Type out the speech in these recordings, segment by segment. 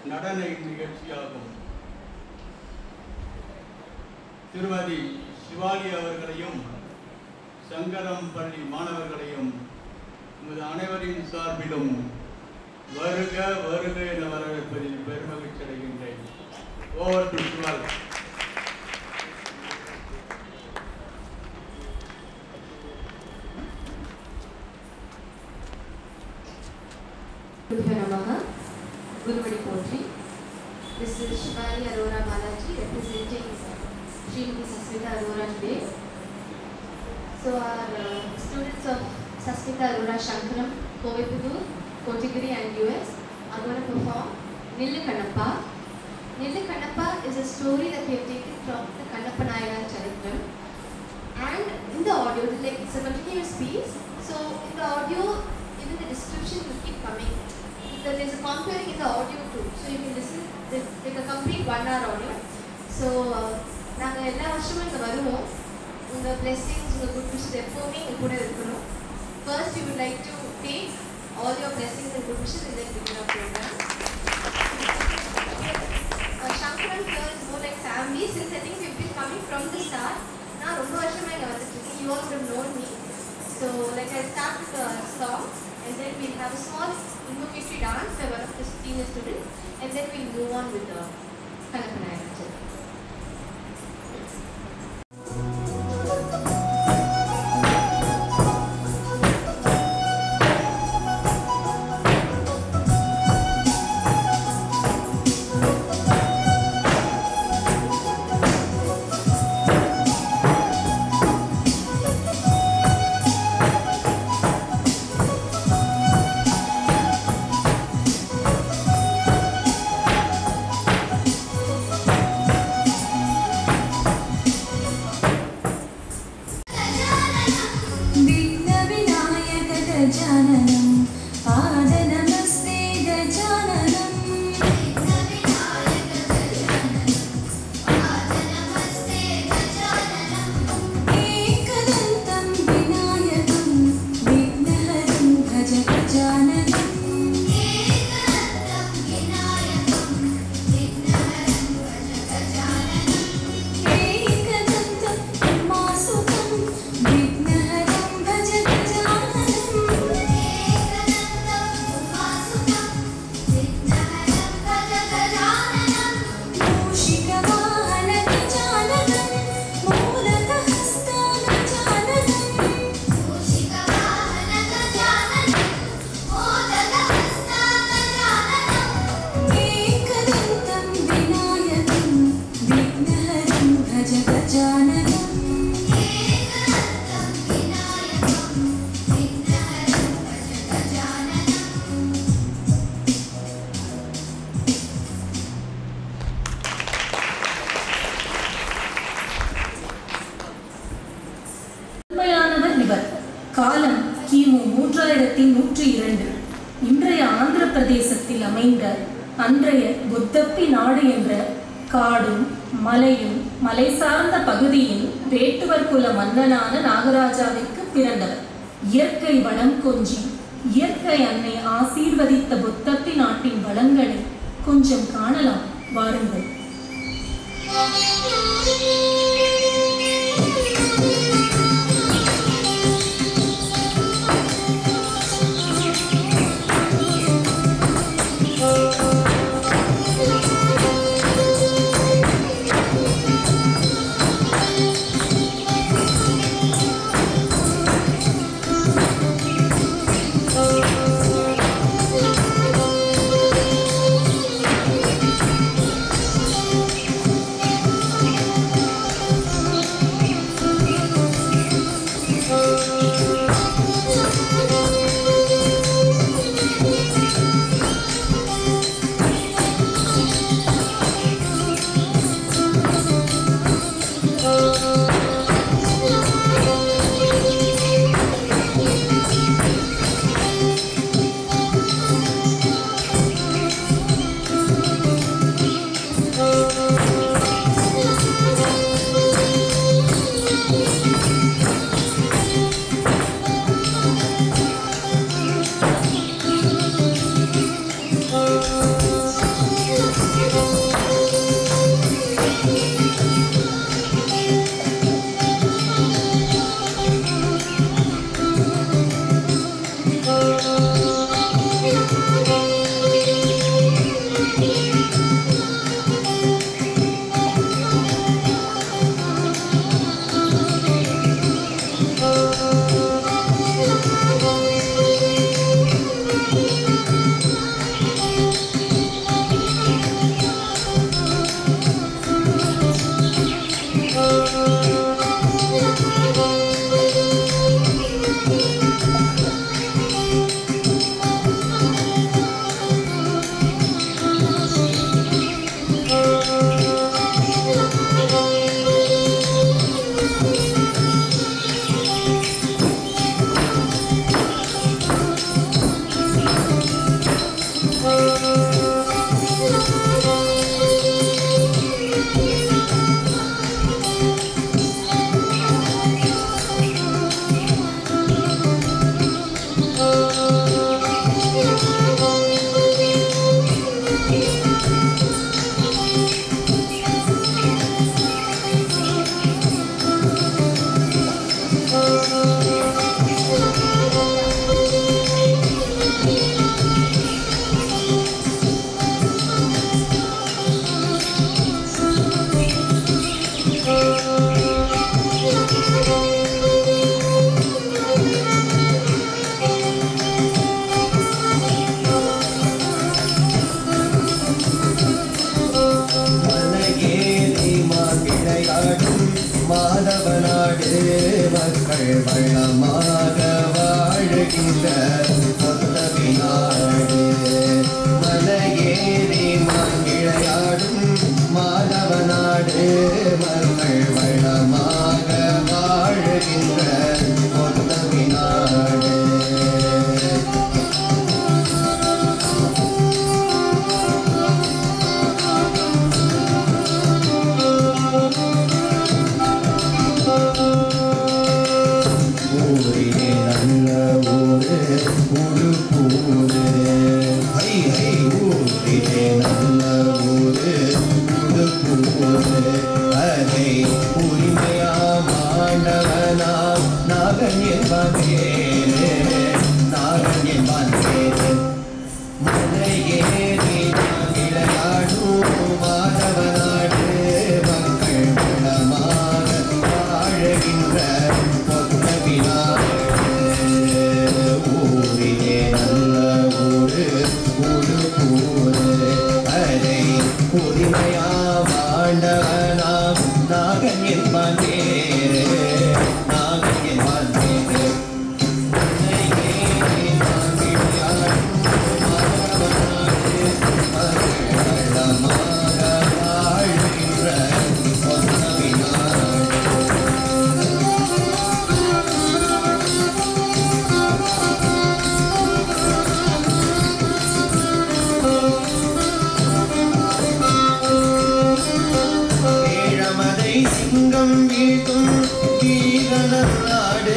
நடன நிகழ்ச்சியாகும் திருமதி சிவாலி அவர்களையும் சங்கரம் பள்ளி மாணவர்களையும் உமது அனைவரின் சார்பிலும் வருக வருக என வரவேற்பதில் பெருமகிழ்ச்சி அடைகின்றேன் over to Shivali Gurubhyo Namaha, Guruvadi Potri. This is Shivali Arora Balaji representing Srimati Sasmita Arora today. So our uh, students of Sasmita Arora Shankaram, Kovipudur, Kotigiri and US are going to perform Nillu Kannappa. Nillu Kannappa is a story that we have taken from the Kannappa Nayara Charithram. And in the audio, it's like it's a continuous piece. So in the audio, even the description will keep coming. There is a comparing in the audio too. So you can listen, there's like a complete one hour audio. So நாங்கள் எல்லா வருஷமும் இங்கே வருவோம் உங்கள் blessings உங்கள் good wishes எப்போவுமே எங்கள் கூட இருக்கணும் first you would like to take all your blessings and good wishes and then begin our program. Uh, Shankaran here is more like family since I think we've been coming from the start. நான் ரொம்ப வருஷமா இங்கே வந்துட்டு இருக்கேன் you all would have known me. So like I start with a song and then we'll have a small invocatory dance by one of the senior students and then we'll move on with the Kanapanayana. विघ्नविनायक गजाननं पाद नमस्ते गजाननम् एकदन्तं विनायकं विघ्नहरं भज गजाननम् एकदन्तं उमासुतं विघ्नहरं भज गजाननम् मूषिकवाहन गजाननं मोदकहस्त गजाननम् एकदन्तं विनायकं विघ्नहरं भज गजाननम् உண்மையானவர் இவர் காலம் கிமு மூன்றாயிரத்தி நூற்றி இரண்டு இன்றைய ஆந்திர பிரதேசத்தில் அமைந்த அன்றைய புத்தப்பி நாடு என்ற காடும் மலையும் மலை சார்ந்த பகுதியில் வேட்டுவர் குல மன்னனான நாகராஜாவிற்கு பிறந்தவர் இயற்கை வளம் கொஞ்சி இயற்கை அன்னை ஆசீர்வதித்த புத்தப்பி நாட்டின் வளங்களை கொஞ்சம் காணலாம் வாருங்கள் மக்கள் வளமாக வாழ்கின்ற கொத்தவி நாடு மலையேறி மாங்கிழையாடும் மாதவ நாடு மக்கள் வளமாக வாழ்கின்ற கொத்தவி நாடு ஊரிலே நல்ல ஊரு உடுப்பூரு ஹை ஹை ஊரிலே நல்ல ஊரு உடுப்பூரு அதை உரிமையா மாண்டவனாம் நாகன் என்பான் பேரு நாகன் என்பான் பேரு மலையேறி விளையாடும் மாதவ நாடு மக்கள் வளமாக வாழுகின்ற பொத்தவி நாடு ஊரிலே நல்ல ஊரு ஊரு ஊரு அதை உரிமையா வாண்டவனாம் நாகன் என்பான் பேரு நாகன் என்பான் பேரு ஏழமதை சிங்கம் வீழ்த்தும் வீரனர் நாடு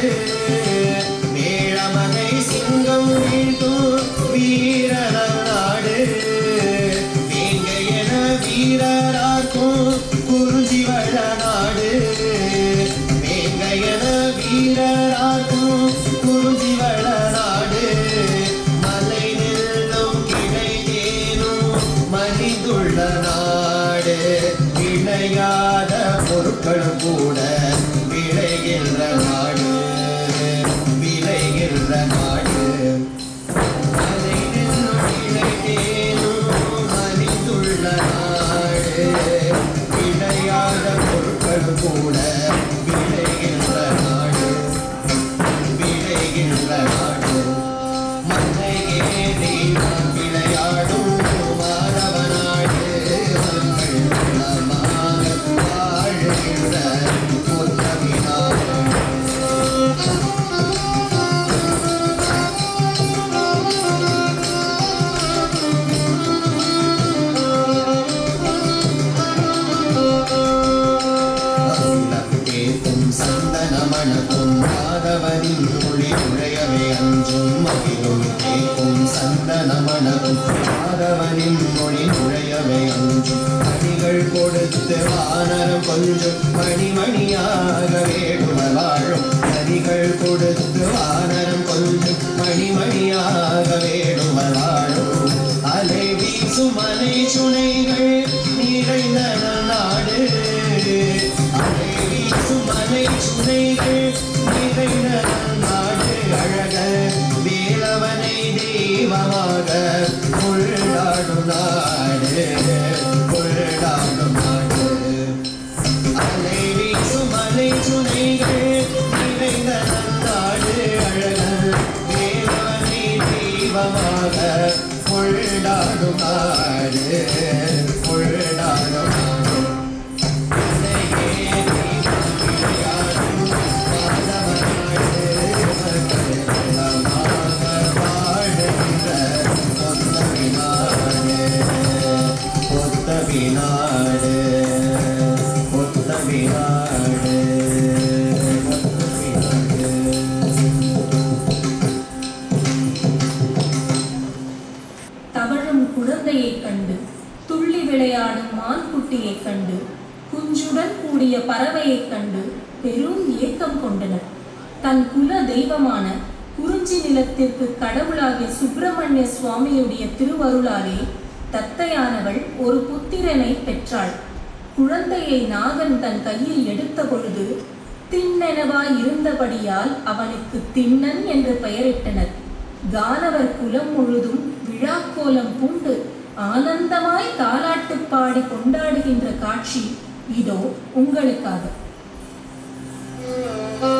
மேழமதை சிங்கம் வீழ்த்தும் வீரனர் நாடு வேங்கையென வீரராக்கும் குறிஞ்சி வள நாடு வேங்கையென வீரராக்கும் குறிஞ்சி வள நாடு மலை நெல்லும் கிளை தேனும் மலிந்துள்ள நாடு விளையாத பொருட்கள் கூட விளைகின்ற நாடு விளைகின்ற நாடு மலை நெல்லும் கிளை தேனும் மலிந்துள்ள நாடு விளையாத பொருட்கள் கூட விளைகின்ற நாடு விளைகின்ற நாடு மலையேறி நாம் விளையாடும் மாணவ நாடு மக்கள் வளமாக வாழ்கின்ற பொன்னவி நாடு கேட்கும் சந்தன மணக்கும் மாதவனின் மொழி நுழையவே அஞ்சும் மகிழும் கேட்கும் சந்தன மணக்கும் மாதவனின் மொழி நுழையவே அஞ்சும் அடிகள் கொடுத்து வானரம் கொஞ்சம் மணிமணியாக வேடுவர் வாழும் அடிகள் கொடுத்து வானரம் கொஞ்சம் மணிமணியாக வேடுவர் வாழும் அலை வீசும் அலை சுனைகள் நிறைந்த நாடு அலை வீசும் அலை சுனைகள் நிறைந்த நாடு அழக வேலவனை தெய்வமாக கொள்ளாடும் நாடு கொள்ளாடும் நாடு அலை வீசும் அலை சுனைகள் நிறைந்த நாடு அழக வேலவனை தெய்வமாக கொள்ளாடும் நாடு கொள்ளாடும் நாடு நாடு பொத்தவி நாடு பொத்தவி நாடு தவழும் குழந்தையைக் கண்டு துள்ளி விளையாடும் மான்குட்டியைக் கண்டு குஞ்சுடன் கூடிய பறவையைக் கண்டு பெரும் ஏக்கம் கொண்டனர் தன் குல தெய்வமான குறிஞ்சி நிலத்திற்கு கடவுளாகிய சுப்பிரமணிய சுவாமியுடைய திருவருளாலே தத்தையானவள் ஒரு புத்திரனை பெற்றாள் குழந்தையை நாகன் தன் கையில் எடுத்த பொழுது திண்ணெனவாய் இருந்தபடியால் அவனுக்கு திண்ணன் என்று பெயரிட்டனர் கானவர் குலம் முழுதும் விழாக்கோலம் பூண்டு ஆனந்தமாய் தாலாட்டுப் பாடி கொண்டாடுகின்ற காட்சி இதோ உங்களுக்காக ஆ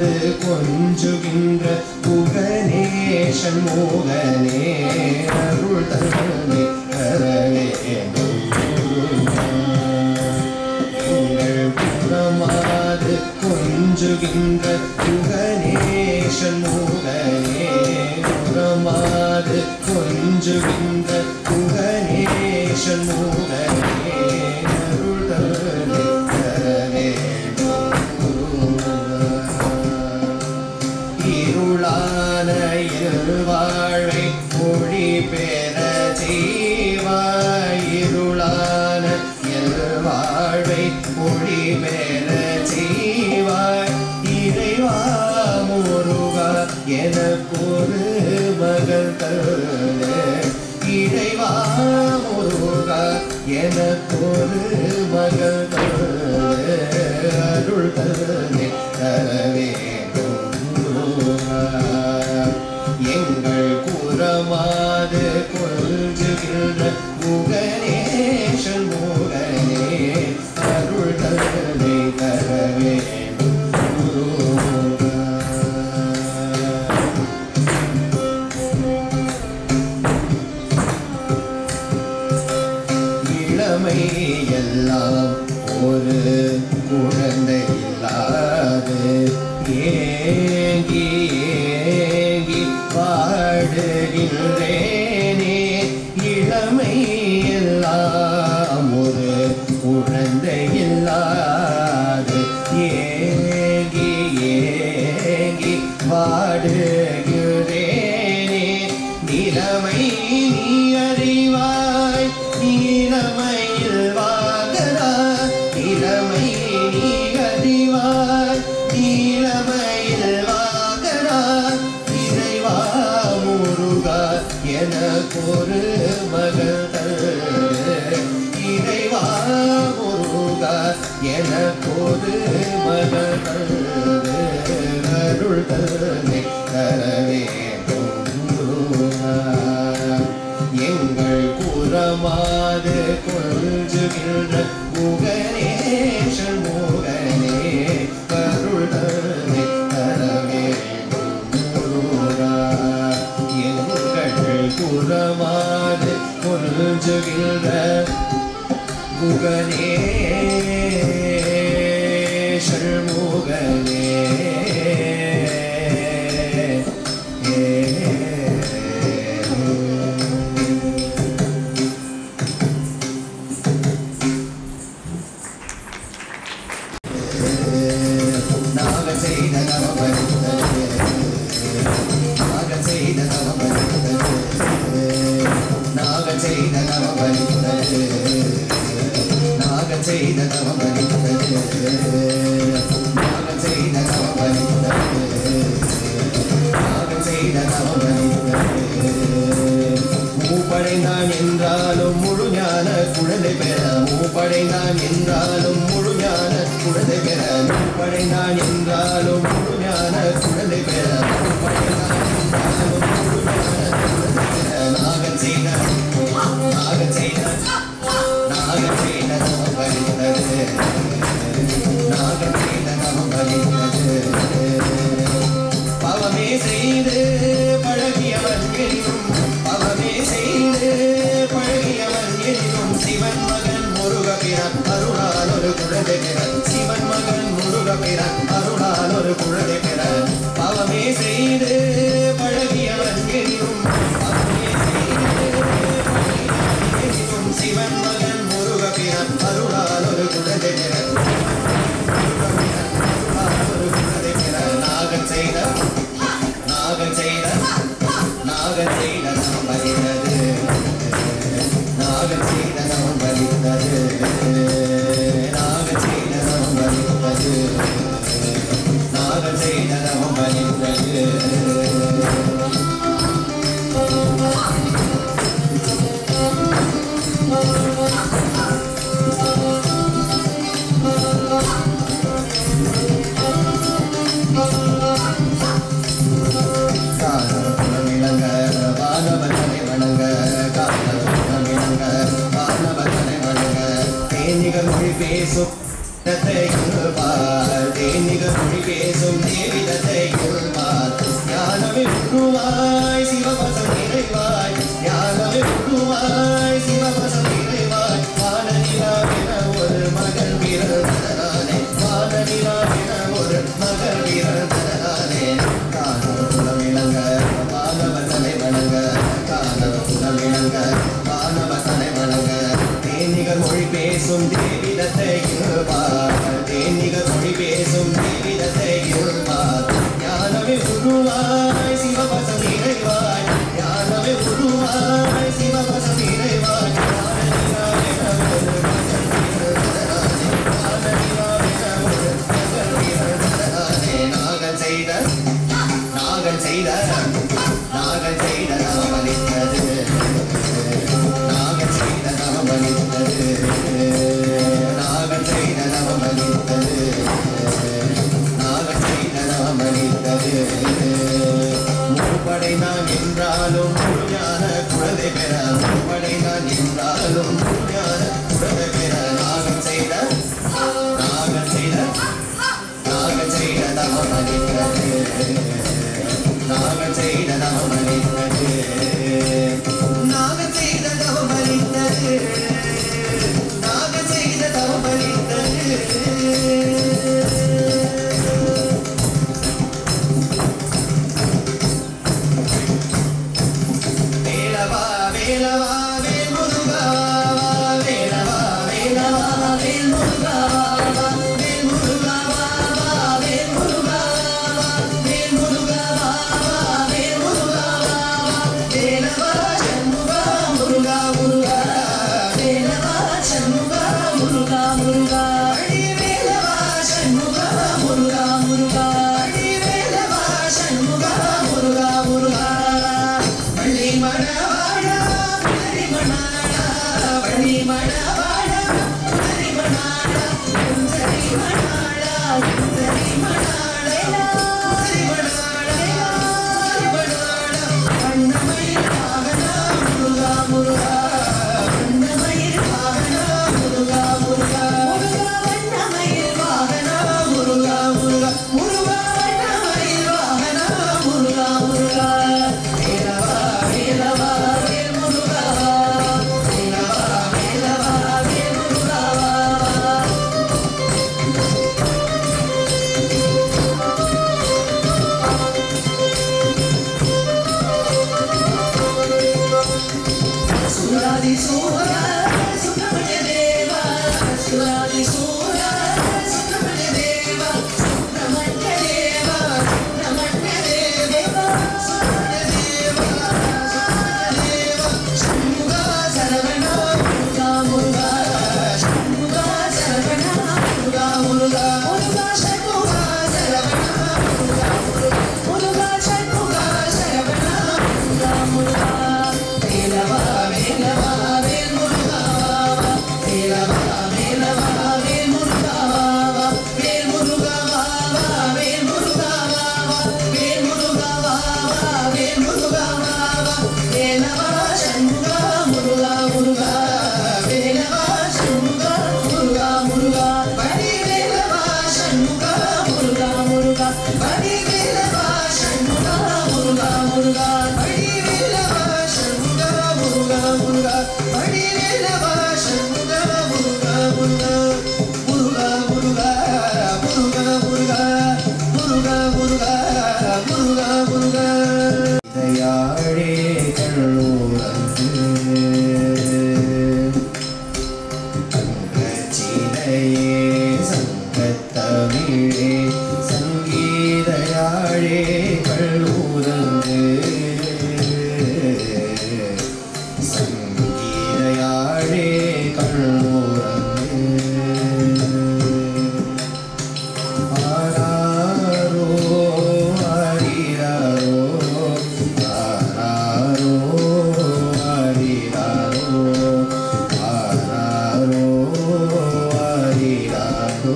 குரமாது கொஞ்சுகின்ற புகனேஷன் மோகனே அருள் தருணே தரவே எங்கள் புறமாது கொஞ்சுகின்ற புகனேஷன் மோகனே புறமாது கொஞ்சுகின்ற புகனேஷன் மோகனே அருள் தருணே தரவே இருளான இருவாழை மொழி பெற செய்வாய் இருளான இருவாழை மொழி பெற செய்வாய் இறைவா முருகா எனக்கொரு மகள் தருண இறைவா முருகா எனக்கொரு மகள் தருண அருள் தருணே தரவே எங்கள் குரமாது கொள்ளுகின்ற முகனேஷன் முகனே அருள் தருணை தரவே இளமை எல்லாம் ஒரு குழந்தை இல்லாது ஏங்கி ஏங்கி பாடுகின்றேனே இளமை எல்லாம் ஒரு குழந்தை இல்லாது ஏங்கி ஏங்கி பாடுகிறேனே நிலைமை நீ அறிவாய் நீலமையில் வாகரா நிலைமை நீ அறிவாய் நீலமையில் வாகரா இறைவா முருகா எனக்கொரு மகள் தரு இறைவா முருகா எனக்கொரு மகள் தரு அருள் தருணை தரவே எங்கள் குரமாது கொஞ்சுகின்ற முகனேஷன் முகனே கருள் தருணை தரவே எங்கள் குரமாது கொஞ்சுகின்ற முகனே ஷண்முகனே நாக செய்த நவபரித்தது நாக செய்த நவபரித்தது நாக செய்த நவபரித்தது நாக செய்த நவபரித்தது நாக செய்த நவபரித்தது நாக செய்த நவபரித்தது மூப்படைந்தான் என்றாலும் முழு ஞான குழந்தை பெற மூப்படைந்தான் என்றாலும் முழு ஞான குழந்தை பெற மூப்படைந்தான் என்றாலும் முழு ஞான குழந்தை பெற மூப்படைந்தான் என்றாலும் முழு ஞான குழந்தை பெற நாகன் செய்த நாகன் செய்த நாகன் செய்த நமம் பலித்தது நாகன் செய்த நமம் பலித்தது பவமே செய்து பழகியவன் எனினும் பவமே செய்து பழகியவன் எனினும் சிவன் மகன் முருக பிறன் அருளால் ஒரு குழந்தை பிறன் சிவன் மகன் முருக பிறன் அருளால் ஒரு குழந்தை பிறன் பவமே செய்து பழகியவன் எனினும் பவமே செய்து பழகியவன் எனினும் சிவன் மகன் முருக பிறன் அருளால் ஒரு குழந்தை பிறன் ஒரு குழந்தை பிறன் நாகன் செய்த நாகன் செய்த நாகன் செய்த நாம் பலித்தது நாகன் செய்த நாம் பலித்தது நாகன் செய்த நாம் பலித்தது நாகன் செய்த நாம் பலித்தது காலமிழங்க வானவர்களை வணங்க காலமிழங்க வானவர்களை வணங்க தேனிகள் மொழி பேசும் தேனிகள் மொழி பேசும் தேவித செய்த நாங்கள் செய்த நாங்கள் செய்த தவமளித்தது நாங்கள் செய்த தவமளித்தது நாங்கள் செய்த தவமளித்தது நாங்கள் செய்த தவமளித்தது முப்படை நான் என்றாலும் முழுஞான குழந்தை பெற முப்படை நான் என்றாலும் முழுஞான குழந்தை பெற நாங்கள் செய்த நாங்கள் செய்த நாங்கள் செய்த தவமளித்தது நாங்கள் செய்த தவமளித்தது நாங்கள் செய்த தவமளித்தது நாங்கள் செய்த தவமளித்தது வேலவா வேலவா வேல் முருகா வேலவா வேலவா வேல் முருகா வேல் முருகா வேல் முருகா வேல் முருகா வேல் முருகா வேலவா சண்முகா முருகா முருகா வேலவா சண்முகா முருகா முருகா அடி வேலவா சண்முகா முருகா முருகா அடி வேலவா சண்முகா முருகா முருகா வள்ளி மணவாழா வள்ளி மணாளா வள்ளி மணவாழா வள்ளி மணாளா குந்தரி மணாளா குந்தரி மணாளா குந்தரி மணாளா குந்தரி மணாளா வண்ணமயில் வாகனா முருகா முருகா வண்ணமயில் வாகனா முருகா முருகா முருகா வண்ணமயில் வாகனா முருகா முருகா முருகா வண்ணமயில் வாகனா முருகா முருகா வேலவா வேலவா வேல் முருகா வேலவா வேலவா வேல் முருகா சுராதி சூரா சுப்பிரமணிய தேவா சுராதி சூரா சுப்பிரமணிய தேவா சுப்பிரமணிய தேவா சுப்பிரமணிய தேவா சுப்பிரமணிய தேவா சுப்பிரமணிய தேவா சண்முகா சரவணா முருகா முருகா சண்முகா சரவணா முருகா முருகா முருகா சண்முகா சரவணா முருகா முருகா முருகா சண்முகா சரவணா முருகா முருகா வேலவா வேலவா வேல் முருகா வேலவா வேலவா வேல் முருகா வேல் முருகா வேல் முருகா வேல் முருகா வேல் முருகா வேலவா சண்முகா முருகா முருகா வேலவா சண்முகா முருகா முருகா படி வேலவா சண்முகா முருகா முருகா படி வேலவா சண்முகா முருகா முருகா படி வேலவா சண்முகா முருகா முருகா படி வேலவா சண்முகா முருகா முருகா முருகா முருகா முருகா முருகா முருகா முருகா முருகா முருகா இதையாழே கண்ணூரந்து அங்கச்சிலையே சங்கத்தமிழே சங்கீதயாழே கல்லூரந்து சங்கீதயாழே கல்லூரந்து ஆராரோ ஆரிராரோ ஆராரோ ஆரிராரோ ஆராரோ ஆரிராரோ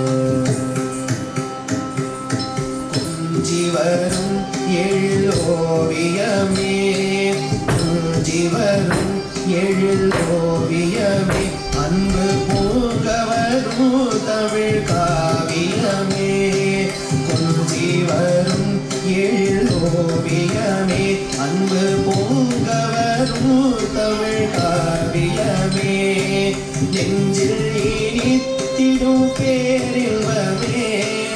குஞ்சிவரும் எழிலோவியமே குஞ்சிவரும் எழிலோவியமே அன்பு பூங்கவரும் தமிழ் காவியமே குஞ்சிவரும் எழிலோவியமே அன்பு பூங்கவரும் தமிழ் காவியமே நெஞ்சில் இனித்திடும் பேரில்வமே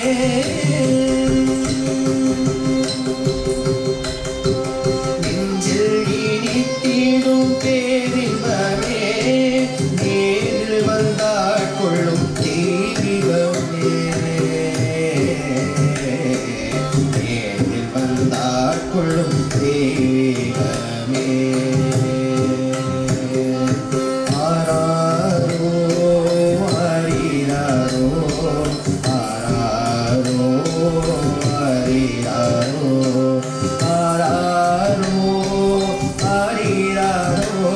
நெஞ்சில் இனித்திடும் பேரின்பமே நேரில் வந்தாள் கொள்ளும் தெய்வீகமே நேரில் வந்தாள் கொள்ளும் தெய்வீகமே ஆராரோ ஆரிராரோ ஆராரோ ஆரிராரோ ஆராரோ ஆரிராரோ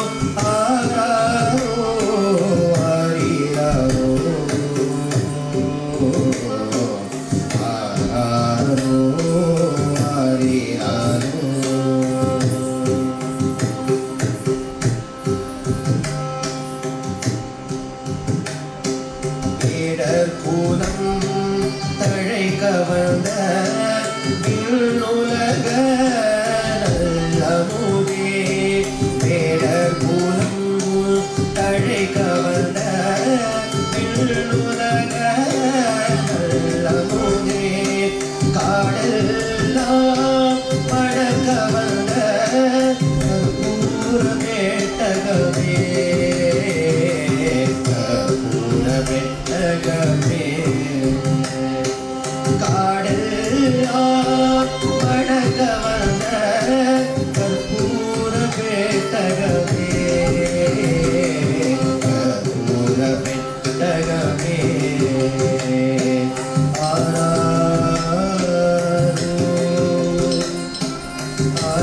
ஆராரோ ஆரிராரோ ஆராரோ ஆரிராரோ வேடர் கூலம் தழை கவர்ந்த விண்ணுலக நல்லமுதே வேடர் கூலம் தழை கவர்ந்த விண்ணுலக நல்லமுதே காடெல்லாம் பழக்க வந்த கற்பூர பேட்டகமே கற்பூர பெட்டகமே காடெல்லாம் பழக்க வந்த கற்பூர பேட்டகமே கற்பூர பெட்டகமே ஆராரோ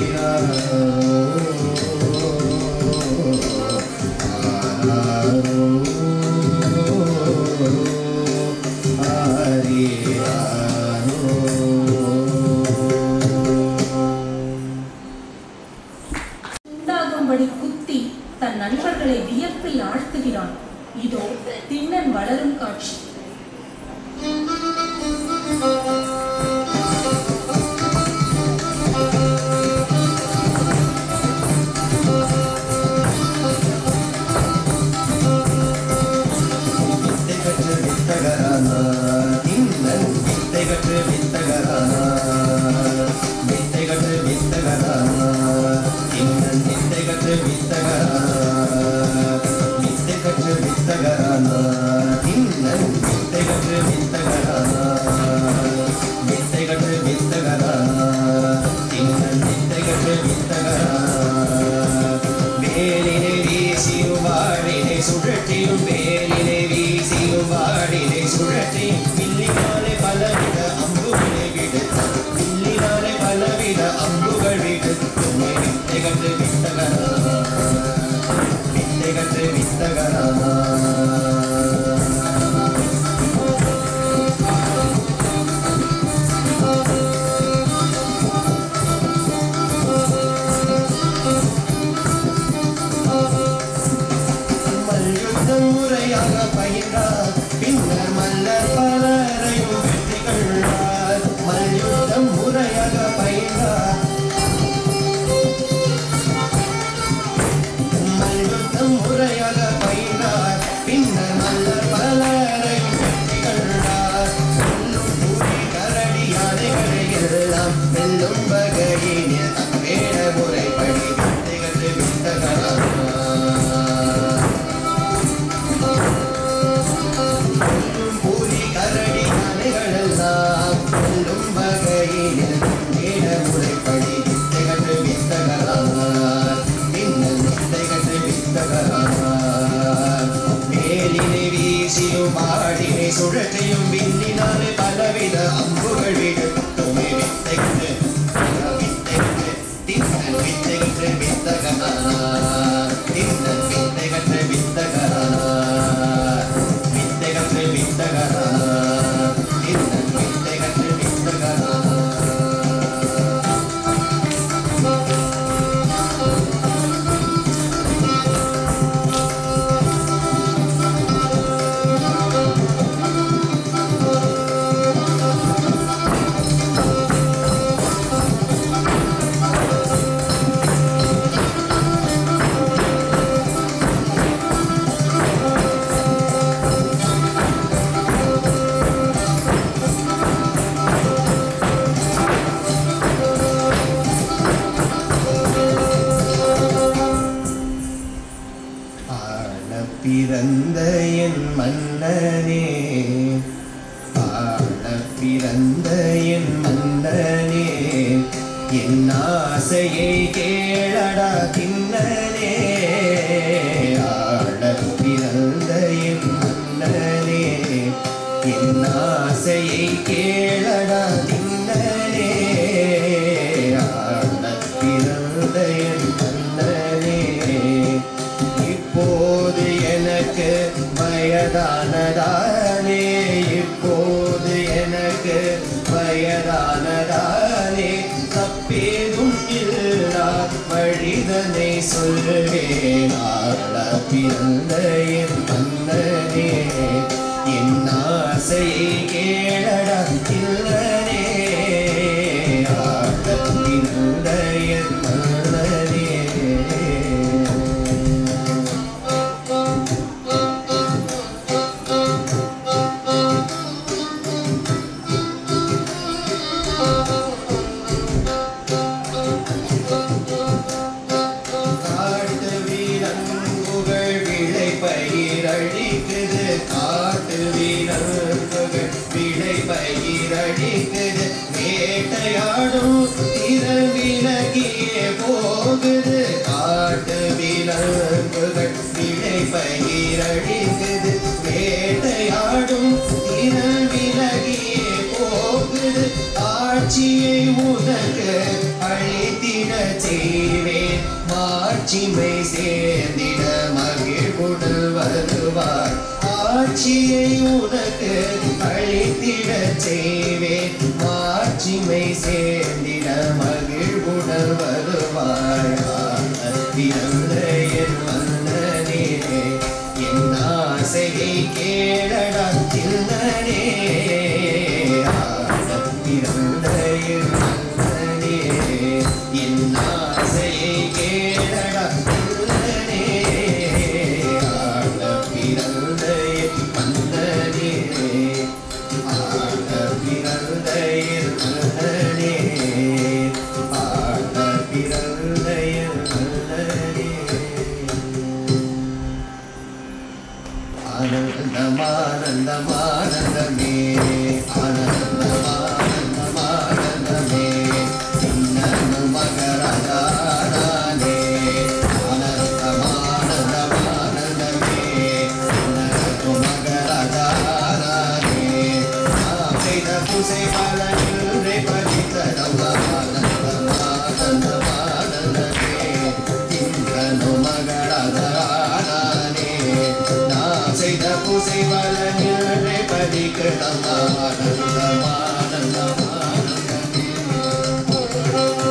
உண்டாகும்படி குத்தி தன் நண்பர்களை வியப்பில் ஆழ்த்துகிறான் இதோ திண்ணன் வளரும் காட்சி வித்தை கற்று வித்தகரானா தின்னன் வித்தை கற்று வித்தகரானா வித்தை கற்று வித்தகரானா தின்னன் வித்தை கற்று வித்தகரானா வித்தை கற்று வித்தகரானா தின்னன் வித்தை கற்று வித்தகரானா வித்தை கற்று வித்தகரானா தின்னன் வித்தை கற்று வித்தகரானா வேலினை வீசியும் வாழினை சுழற்றியும் வேலினை வீசியும் வாழினை சுழற்றியும் வில்லினாலே பலவித அம்புகளை விடுத்து வில்லினாலே பலவித அம்புகள் விடுத்து வித்தை கற்று வித்தகரா வித்தை கற்று வித்தகரா மல்யுத்தம் முறையாக பயின்றார் பின்னர் மல்லர் பலரையும் வெற்றி கொள்ளார் மல்யுத்தம் முறையாக பயின்றார் மல்யுத்தம் முறையாக பயின்றார் பின்னர் மல்லர் பலரையும் வெற்றி கொள்ளார் வெல்லும் புலி கரடி யானைகளை எல்லாம் வெல்லும் வகையினில் வேட முறைப்படி வித்தைகள் வித்தகலாம் பூரி கரடி யானைகளெல்லாம் வெல்லும் வகையினில் வேட முறைப்படி வித்தைகள் வித்தகலாம் பின்னல் வித்தைகள் வித்தகலாம் மேலினை வீசியும் பாடினை சுழற்றையும் விண்ணினாலே பலவித அம்புகள் விடுத்துமே வித்தைகள் வித்தைகள் தின்னல் வித்தைகள் வித்தகலாம் தின்னல் வித்தைகள் வித்தகலாம் வித்தைகள் வித்தகலாம் தின்னல் வித்தைகள் வித்தகலாம் ஆள பிறந்த என் மன்னனே ஆள பிறந்த என் மன்னனே என் ஆசையை கேளடா தின்னனே ஆள பிறந்த என் மன்னனே என் ஆசையை கேளடா தின்னனே வயதானதாலே தப்பேதும் இல்லா வழிதனை சொல்வேன் ஆள பிறந்த என் மன்னனே என் ஆசையை கேளடா இல்லனே ஆள பிறந்த என் மன்னனே காட்டு வீரங்குகள் விளை பயிரடிக்குது காட்டு வீரங்குகள் விளை பயிரடிக்குது வேட்டையாடும் திறன் விலகியே போகுது காட்டு வீரங்குகள் விளை பயிரடிக்குது வேட்டையாடும் திறன் விலகியே போகுது ஆட்சியை உனக்கு அழித்திட செய்வேன் மாட்சிமை சேர்ந்திட மகிழ்வுடன் வருவார் ஆட்சியை உனக்கு அழித்திட செய்வேன் மாட்சிமை சேர்ந்திட மகிழ்வுடன் வருவாய் பிறந்த என் மன்னனே என் ஆசையை கேளடா தில்லனே பிறந்த என் மன்னனே என் ஆசையை கேளடா தில்லனே பிறந்த என் மன்னனே ஆட பிறந்த என் மன்னனே ஆட பிறந்த என் மன்னனே ஆனந்தமானந்தமானந்தமே ஆனந்தமானந்தமானந்தமே சின்னனு மகரகானே ஆனந்தமானந்தமானந்தமே சின்னனு மகரகானே நாம் செய்த பூசை பலனில் பதித்தடம் ஆனந்தமானந்தமானந்தமே சின்னனு மகரகானே நாம் செய்த பூசை பலனில் பதிக்கடம் ஆனந்தமானந்தமானந்தமே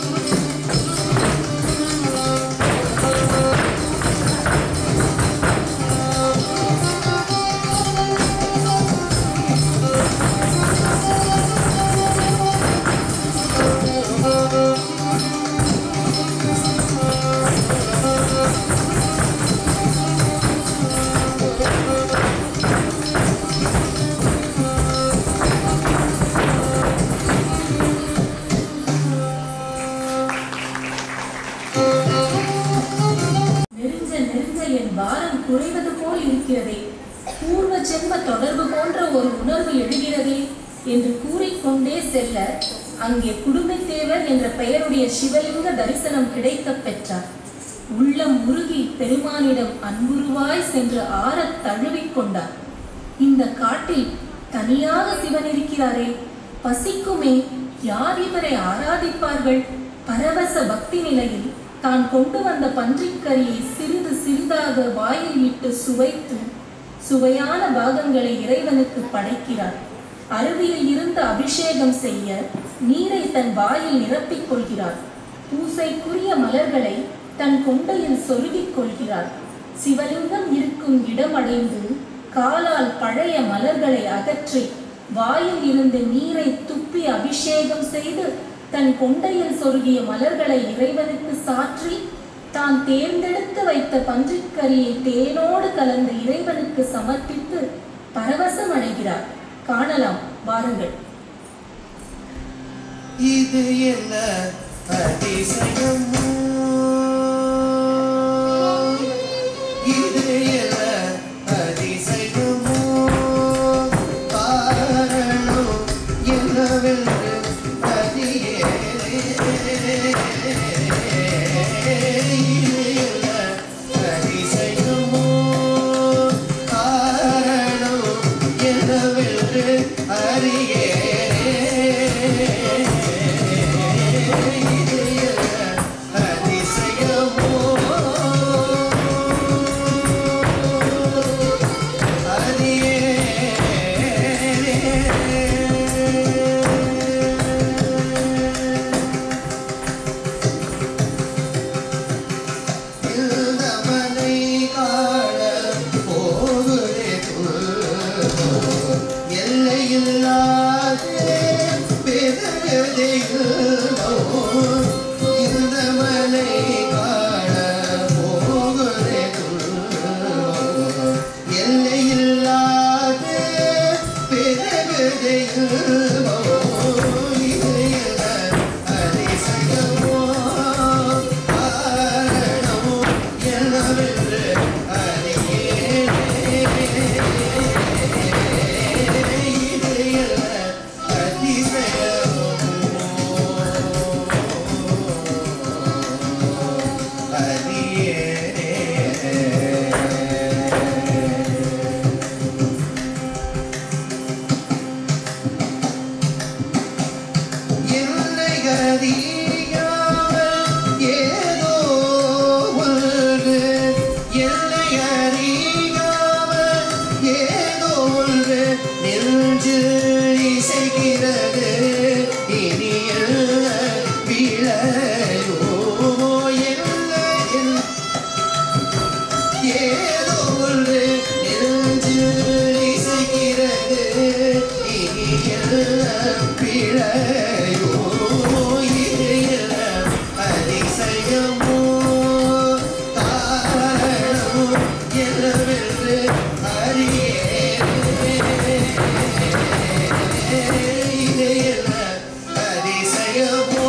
நெருஞ்ச நெருஞ்ச என் பாரம் குறைவது போல் இருக்கிறதே பூர்வ ஜென்ம தொடர்பு போன்ற ஒரு உணர்வு எழுகிறதே என்று கூறிக்கொண்டே செல்ல அங்கே குடும்பத்தேவர் என்ற பெயருடைய சிவலிங்க தரிசனம் கிடைக்கப் பெற்றார் உள்ளம் உருகி பெருமானிடம் அன்புருவாய் சென்று ஆறத் தழுவிக் கொண்டார் இந்த காட்டில் தனியாக சிவன் இருக்கிறாரே பசிக்குமே யார் இவரை ஆராதிப்பார்கள் பரவச பக்தி நிலையில் தான் கொண்டு வந்த பன்றிக்கறியை சிறிது சிறிதாக வாயில் இட்டு சுவைத்து சுவையான பாகங்களை இறைவனுக்கு படைக்கிறார் அருவியில் இருந்து அபிஷேகம் செய்ய நீரை தன் வாயில் நிரப்பிக் கொள்கிறார் பூசைக்குரிய மலர்களை தன் கொண்டையில் சொருகிக் கொள்கிறார் சிவலிங்கம் இருக்கும் இடம் அடைந்து காலால் பழைய மலர்களை அகற்றி வாயில் இருந்து நீரை துப்பி அபிஷேகம் செய்து தன் கொண்டையில் சொருகிய மலர்களை இறைவனுக்கு சாற்றி தான் தேர்ந்தெடுத்து வைத்த பன்றிக்கரியை தேனோடு கலந்து இறைவனுக்கு சமர்ப்பித்து பரவசம் அடைகிறார் காணலாம் வாருங்கள் இது என்ன அதிசயமோ இது என்ன அதிசயமோ காரணம் என்னவென்று அறியேனே. இது என்ன அதிசயமோ காரணம் என்னவென்று அறியேனே. இது என்ன அறியாமல் ஏதோ ஒன்று எல்லை அறியாமல் ஏதோ ஒன்று நெஞ்சில் இசைக்கிறது இனியல்ல விளையோ எல்லை எல்லை ஏதோ ஒன்று நெஞ்சில் இசைக்கிறது இனியெல்லாம் பிழையோ இனியெல்லாம் அதிசயமோ காரணமோ என்னவென்று அறியேன் இதையெல்லாம் அதிசயமோ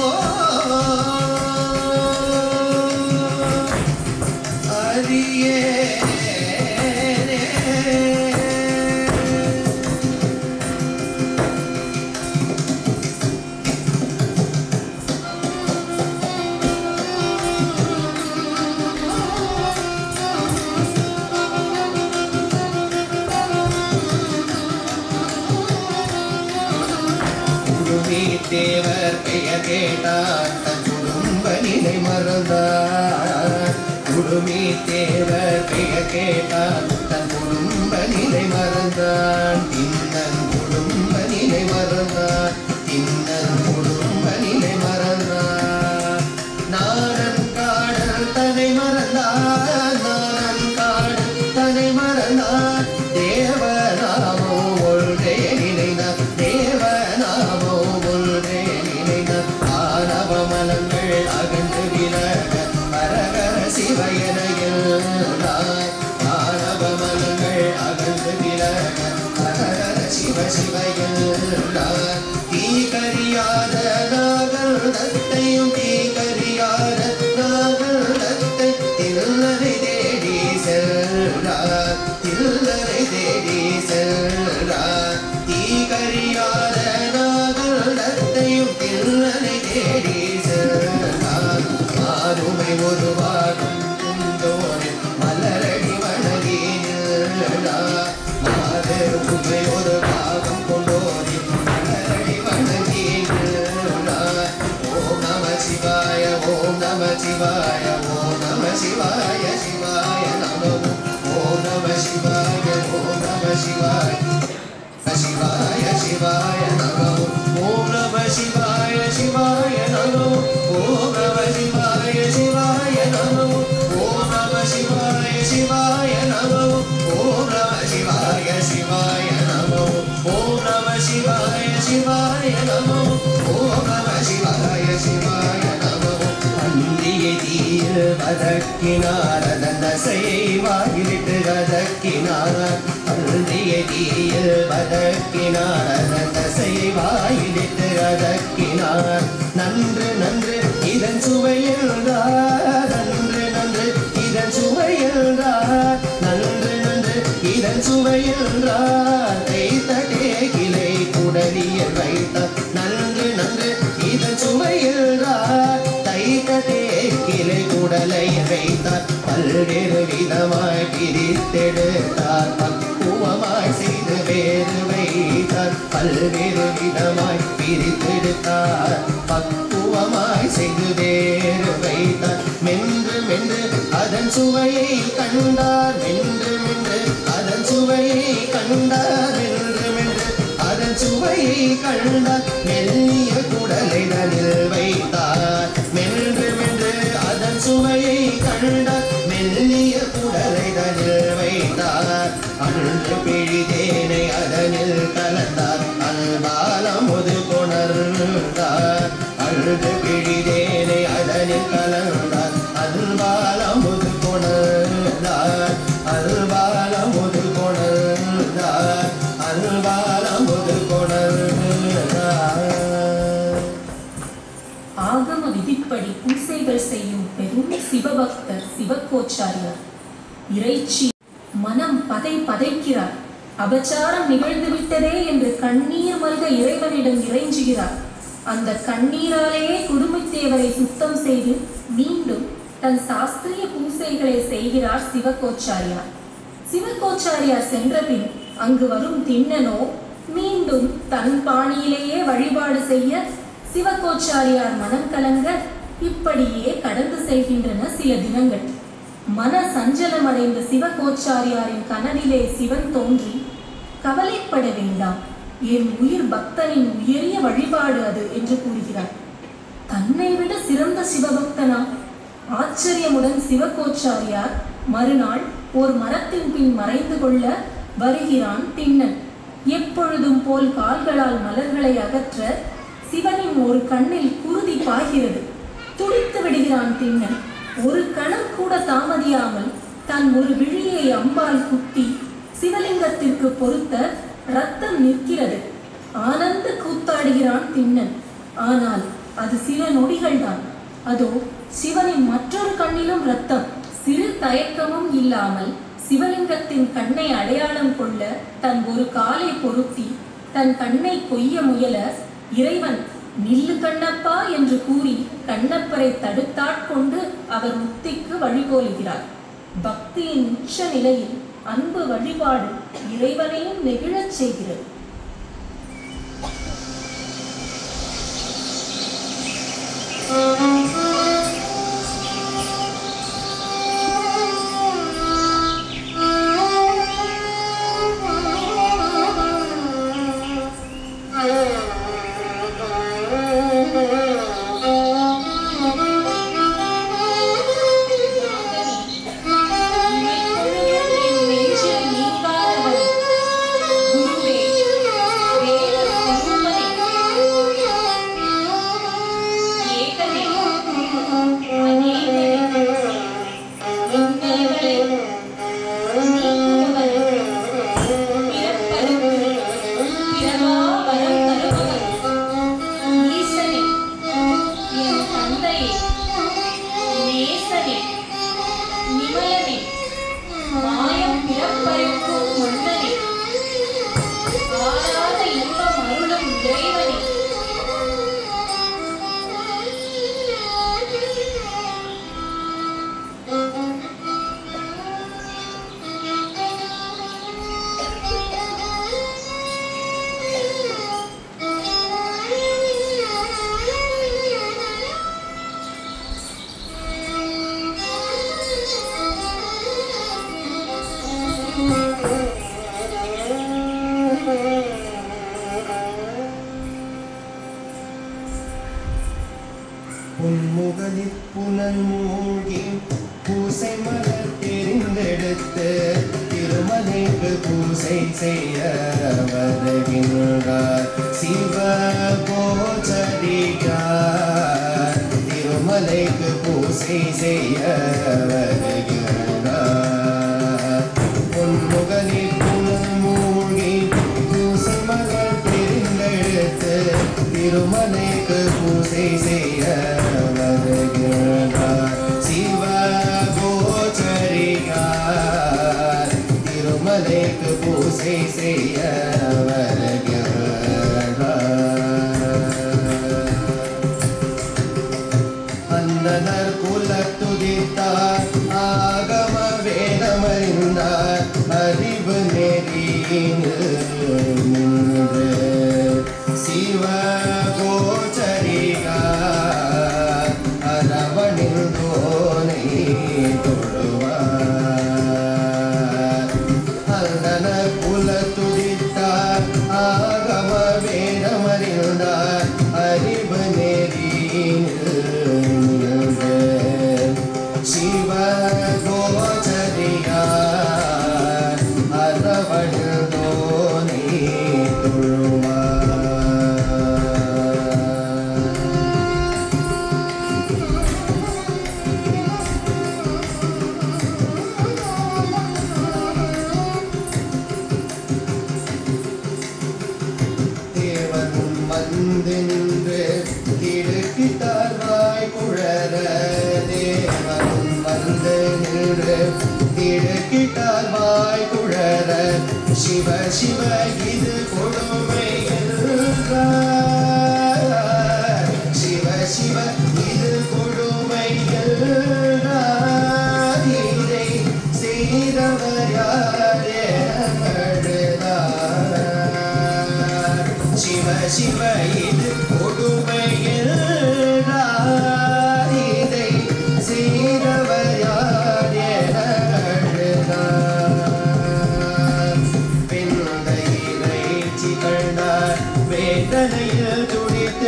அறியேன் குடுமி தேவர் பெயர் கேட்டார் தன் குடும்ப நிலை மறந்தார் குடுமி தேவர் பெயர் கேட்டார் தன் குடும்ப நிலை மறந்தான் தின்னன் குடும்ப நிலை மறந்தான் தின்னன் குடும்ப நிலை மறந்தான் நாடன் காடல் தனை மறந்தான் நாடன் காடல் தனை மறந்தான் தேவநாமோ ஒன்றே நினைனார் தேவநாமோ ஒன்றே நினைனார் ஆணவ மலங்கள் அகன்று விலக பரகர சிவயனையில்தாய் ஆணவ மலங்கள் அகன்று விலக பரகர சிவ சிவயல்தாய் தீகரியாத நாகல் தத்தையும் தீகரியாத நாகல் தத்தை தில்லறை தேடி செல்றார் தில்லறை தேடி செல்றார் தீகரியாத நாகல் தத்தையும் தில்லறை தேடி செல்றார் ஆறுமை ஒரு வாரம் குந்தோடு மலரடி வணங்கி நின்றார் மாறு உமை ஒரு பாகம் கொண்டோடி மலரடி வணங்கி நின்றார் ஓம் நம சிவாய ஓம் நம சிவாய ஓம் நம சிவாய சிவாய நமோ ஓம் நம சிவாய ஓம் நம சிவாய சிவாய சிவாய நமோ ஓம் நம சிவாய சிவாய நமோ ஓம் நம சிவாய சிவாய நமோ ஓம் நம சிவாய சிவாய நமோ ஓம் நம சிவாய சிவாய நமோ ஓம் நம சிவாய சிவாய நமோ ஓம் நம சிவாய சிவாய நமோ அந்தியை தீர் வதக்கினார் அதன் தசையை வாயிலிட்டு வதக்கினார் அந்தியை தீர் வதக்கினார் அதன் தசையை வாயிலிட்டு வதக்கினார் நன்று நன்று இதன் சுவையில்தார் நன்று நன்று இதன் சுவையில்தார் நன்று நன்று இதன் சுவையில்தார் தைத்தடே கிளை குடலியல் வைத்தார் நன்று நன்று இதன் சுவையில்தார் தைத்தடே கிளை குடலை வைத்தார் பல்வேறு விதமாய் பிரித்தெடுத்தார் பக்குவமாய் செய்து வேறு வைத்தார் பல்வேறு விதமாய் பிரித்தெடுத்தார் பக்குவமாய் செய்து வேறு வைத்தார் மென்று மென்று அதன் சுவையை கண்டார் மென்று மென்று அதன் சுவையை கண்டார் மென்று மென்று அதன் சுவையை கண்டார் மெல்லிய குடலை தனில் வைத்தார் மென்று மென்று அதன் சுவையை கண்டார் மெல்லிய குடலை தனில் வைத்தார் அன்று பிழிதேனை அதனில் கலந்தார் அல்பாலம் முது கொணர்ந்தார் அன்று பிழிதேனை அதனில் கலந்தார் அல்பாலம் முது கொணர்ந்தார் அல்பாலம் முது கொணர்ந்தார் அல்பாலம் முது கொணர்ந்தார் ஆகம விதிப்படி பூசைகள் செய்யும் பெரும் சிவபக்தர் சிவகோச்சாரியார் இறைச்சி மனம் பதை பதைக்கிறார் அபச்சாரம் நிகழ்ந்து விட்டதே என்று கண்ணீர் மல்க இறைவனிடம் இறைஞ்சுகிறார் அந்த கண்ணீராலேயே குடும்பத்தேவரை சுத்தம் செய்து மீண்டும் தன் சாஸ்திரிய பூசைகளை செய்கிறார் சிவகோச்சாரியார் சிவகோச்சாரியார் சென்றபின் அங்கு வரும் திண்ணனோ மீண்டும் தன் பாணியிலேயே வழிபாடு செய்ய சிவகோச்சாரியார் மனம் கலங்க இப்படியே கடந்து செல்கின்றன சில தினங்கள் மன சஞ்சலமடைந்த சிவகோச்சாரியாரின் கனவிலே சிவன் தோன்றி கவலைப்பட வேண்டாம் என் உயிர் பக்தனின் உயரிய வழிபாடு அது என்று கூறுகிறார் தன்னை விட சிறந்த சிவபக்தனா ஆச்சரியமுடன் சிவகோச்சாரியார் மறுநாள் ஓர் மரத்தின் பின் மறைந்து கொள்ள வருகிறான் திண்ணன் எப்பொழுதும் போல் கால்களால் மலர்களை அகற்ற சிவனின் ஒரு கண்ணில் குருதி பாய்கிறது துடித்து விடுகிறான் திண்ணன் ஒரு கணம் கூட தாமதியாமல் தன் ஒரு விழியை அம்பால் குத்தி சிவலிங்கத்திற்கு பொருத்த ரத்தம் நிற்கிறது ஆனந்த கூத்தாடுகிறான் திண்ணன் ஆனால் அது சில நொடிகள்தான் அதோ சிவனின் மற்றொரு கண்ணிலும் ரத்தம் சிறு தயக்கமும் இல்லாமல் சிவலிங்கத்தின் கண்ணை அடையாளம் கொள்ள தன் ஒரு காலை பொருத்தி தன் கண்ணை கொய்ய முயல இறைவன் நில்லு கண்ணப்பா என்று கூறி கண்ணப்பரை தடுத்தாட்கொண்டு அவர் முக்திக்கு வழிகோலுகிறார் பக்தியின் உச்ச நிலையில் அன்பு வழிபாடு இறைவனையும் நெகிழச் செய்கிறது ஈசனே என் தந்தையே நேசனே நிமலனே மாயம் பிறப்பருக்கும் மன்னனே ஆராத இன்பம் அருளும் இறைவனே புன்முகலில் புனல் மூழ்கி பூசை மலர் தெரிந்தெடுத்து திருமலைக்கு பூசை செய்ய வருகின்றார் சிவ கோச்சரிகார் திருமலைக்கு பூசை செய்ய வருகின்றார் பொன்முகலில் புனல் மூழ்கி பூசை மலர் தெரிந்தெடுத்து திருமலைக்கு பூசை செய்ய வருகிறார் சிவ கோச்சரிகார் திருமலைக்கு பூசை செய்ய வருகிறார் அந்தனர் குலத்துதித்தார் ஆகம வேதமறிந்தார் அறிவு நெறியினு நின்று சிவ கோச்சரிகார் அரவணில் தோனை தொழுவார் அந்தனர் குலத்துதித்தார்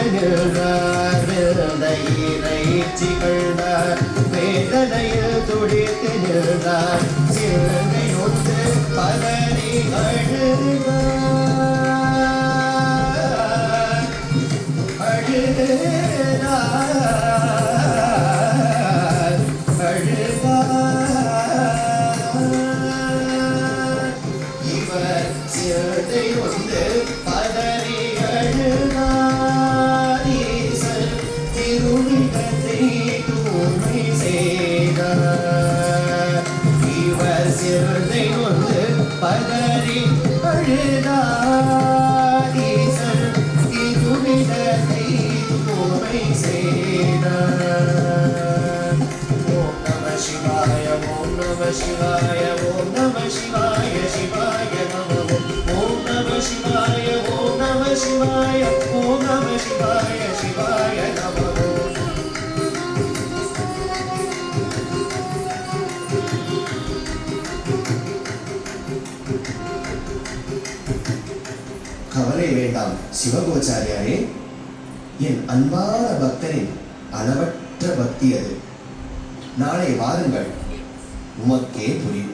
நின்றார் விருந்த இறைச்சி கண்டார் வேதனையில் துடித்து நின்றார் சிறுகை ஒன்று பலரி அழுதார் அழுதார் அழுதார் இவர் சிறுதை வந்து பதறி அழுதார் ஈசன் திருவிடத்தை தூய்மை செய்தார் இவர் சிறுதை வந்து பதறி அழுதார் ஈசன் திருவிடத்தை தூய்மை செய்தார் ஓம் நம சிவாய ஓம் நம சிவாய ஓம் நம சிவாய சிவாய நம ஓம் நம சிவாய ஓம் நம சிவாய ஓம் நம சிவாய சிவாய நம கவலை வேண்டாம் சிவகோச்சாரியாரே என் அன்பான பக்தரின் அளவற்ற பக்தி அது நாளை வாருங்கள் உமக்கே புரியும்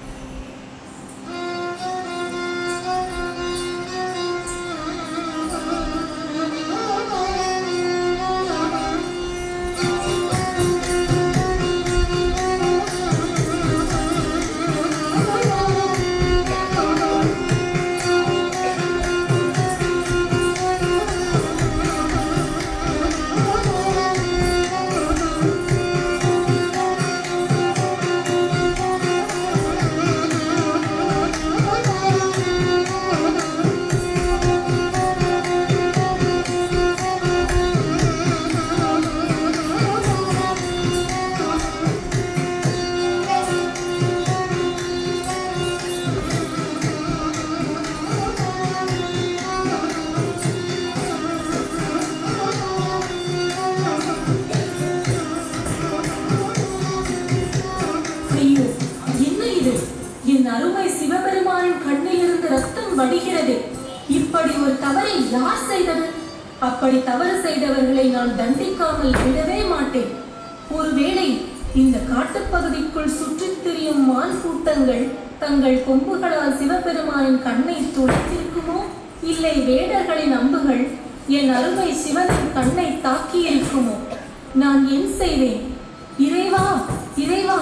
ஐயோ என்ன இது என் அருமை சிவபெருமானின் கண்ணிலிருந்து ரத்தம் வடிகிறது இப்படி ஒரு தவறை யார் செய்தது அப்படி தவறு செய்தவர்களை நான் தண்டிக்காமல் விடவே மாட்டேன் ஒருவேளை இந்த காட்டுப்பகுதிக்குள் சுற்றித் திரியும் மான் கூட்டங்கள் தங்கள் கொம்புகளால் சிவபெருமானின் கண்ணை துளைத்திருக்குமோ இல்லை வேடர்களின் அம்புகள் என் அருமை சிவனின் கண்ணை தாக்கியிருக்குமோ நான் என் செய்வேன் இறைவா இறைவா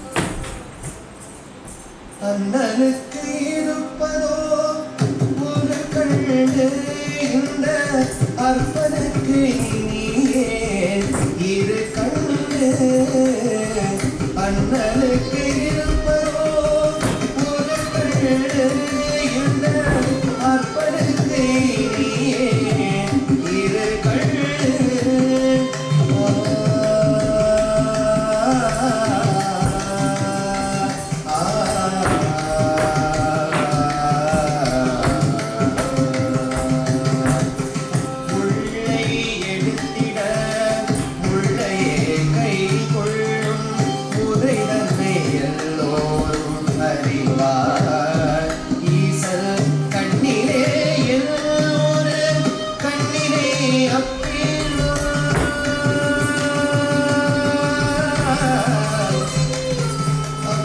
அண்ணனுக்கு இருப்பதோ ஒரு கண்டு இந்த அற்பனுக்கு நீயே இரு கண்டு அண்ணனுக்கு இருப்பதோ ஒரு கண்டு இந்த அற்பனுக்கு நீயே இரு கண்டு முல்லை எடுத்திட முல்லையே கை கொள்ளும் முறை தன்னை எல்லோரும் அறிவார் ஈசல் கண்ணிலே எல்லோரும் கண்ணிலே அப்பினார்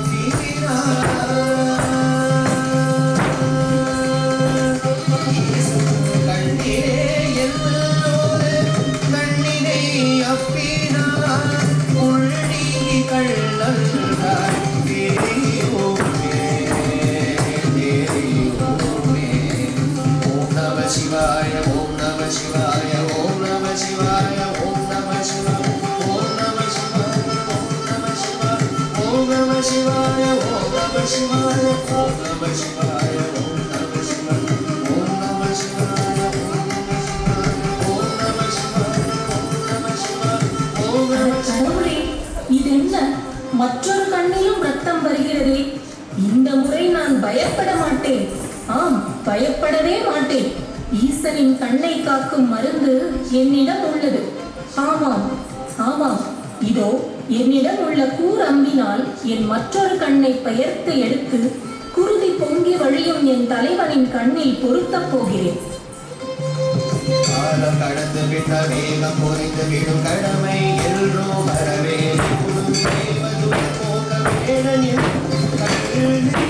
சிவாய ஓம் நம சிவாய ஓம் நம சிவாய ஓம் நம சிவாய ஓம் நம சிவாய ஓம் நம சிவாய ஓம் நம சிவாய ஓம் நம சிவாய ஓம் நம சிவாய ஓம் நம சிவாய ஓம் நம சிவாய ஓம் நம சிவாய ஓம் நம சிவாய ஓம் நம சிவாய கடவுளே இதென்ன மற்றொரு கண்ணிலும் ரத்தம் வருகிறதே இந்த முறை நான் பயப்பட மாட்டேன் ஆம் பயப்படவே மாட்டேன் ஈசனின் கண்ணை காக்கும் மருந்து என்னிடம் உள்ளது ஆமாம் ஆமாம் இதோ என்னிடம் உள்ள கூர் அம்பினால் என் மற்றொரு கண்ணை பெயர்த்து எடுத்து குருதி பொங்கி வழியும் என் தலைவனின் கண்ணில் பொருத்தப் போகிறேன் காலம் கடந்து விட்ட வேகம் முறிந்து விடும் கடமை என்றும் வரவே தேவதுரை போக வேடனின் கல்வி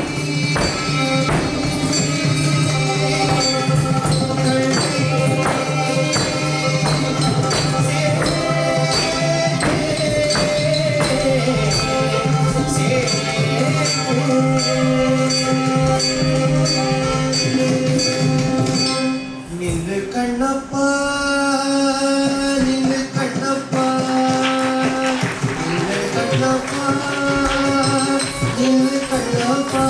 நில்லு கண்ணப்பா நில்லு கண்ணப்பா நில்லு கண்ணப்பா நில்லு கண்ணப்பா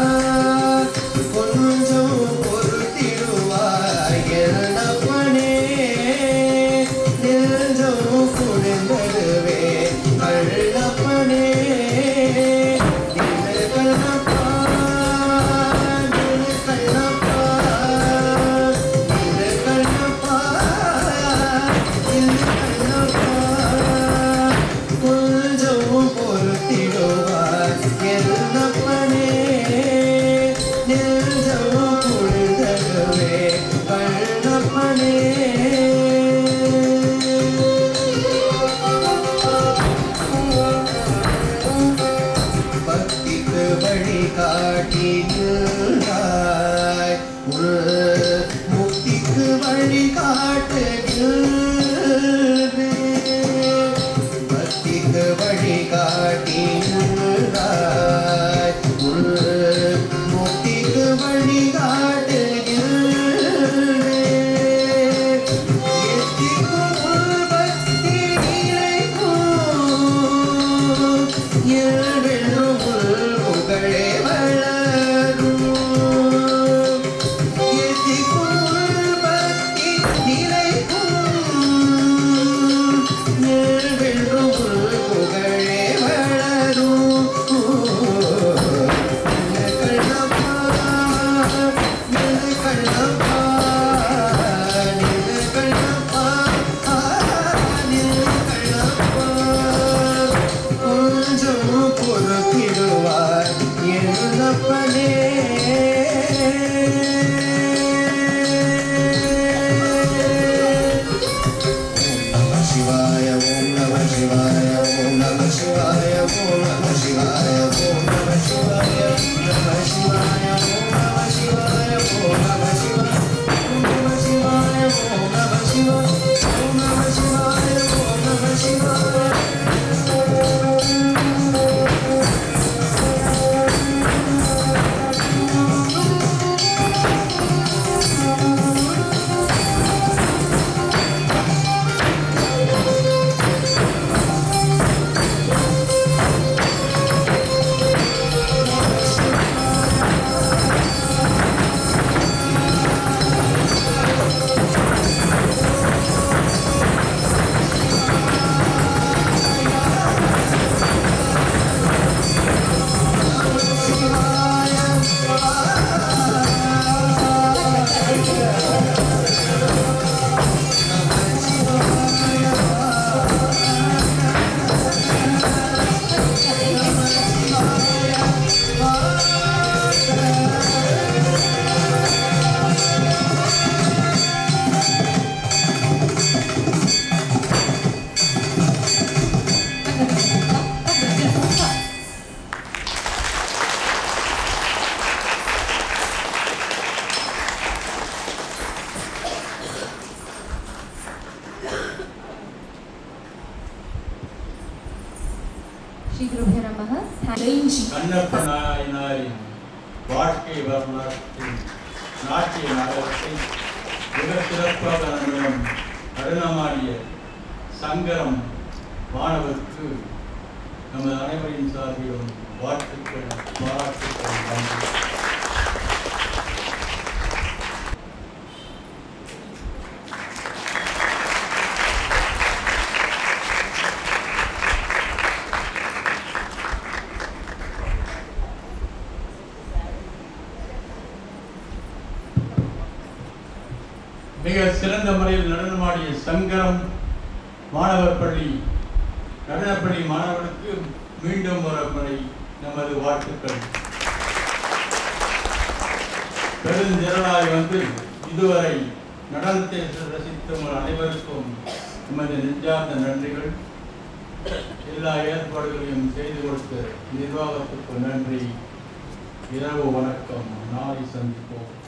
கொஞ்சம் பொறுத்திடுவாய் என்னப்பனே நெஞ்சம் குடிந்தடுவே கள்ளப்பனே நில்லு கண்ணப்பா நில்லு கண்ணப்பா நில்லு கண்ணப்பா நில்லு கண்ணப்பா கொஞ்சம் பொறுத்திடுவார் என்னப்பனே நெஞ்சம் குளிர்ந்ததுவே கண்ணப்பனே பக்திக்கு வழி காட்டினாய் முக்திக்கு வழி காட்டுகின்றேன் பக்திக்கு வழி காட்டினாய் முக்திக்கு வழி காட்டுகின்றேன் எத்திக்கும் உள் பக்தி நிலைக்கும் எழுவெல்லும் உள் புகழே வளரும் எத்திக்கும் உள் பக்தி நிலைக்கும் எழுவெல்லும் உள் புகழே வளரும் கண்ணப்பா நில்லு கண்ணப்பா நில்லு கண்ணப்பா நில்லு கண்ணப்பா கொஞ்சம் பொறுப்பிடுவார் என்னப்பனே நம சிவாய ஓம் நம சிவாய ஓம் நம சிவாய ஓம் நம சிவாய ஓம் நம சிவாய நம சிவாய ஓம் நம சிவாய ஓம் நம சிவாய ஓம் நம சிவாய ஓம் நம சிவாய ஓம் நம சிவாய ஓம் நம சிவாய ஸ்ரீ குருபியோ நமः ரேஞ்சி கண்ணப்ப நாயனாரின் வாழ்க்கை வரலாற்றின் நாட்டிய நாடகத்தை மிக சிறப்பாக நம்மிடம் நடனமாடிய சங்கரம் மாணவருக்கு நமது அனைவரின் சார்பிலும் வாழ்த்துக்கள் பாராட்டுக்கள் நன்றி மிக சிறந்த முறையில் நடனமாடிய சங்கரம் மாணவர் பள்ளி நடனப்பள்ளி மாணவர்களுக்கு மீண்டும் ஒரு முறை நமது வாழ்த்துக்கள் பெருந்திரளாய் வந்து இதுவரை நடனத்தை ரசித்த உங்கள் அனைவருக்கும் நமது நெஞ்சார்ந்த நன்றிகள் எல்லா ஏற்பாடுகளையும் செய்து கொடுத்த நிர்வாகத்துக்கு நன்றி இரவு வணக்கம் நாளை சந்திப்போம்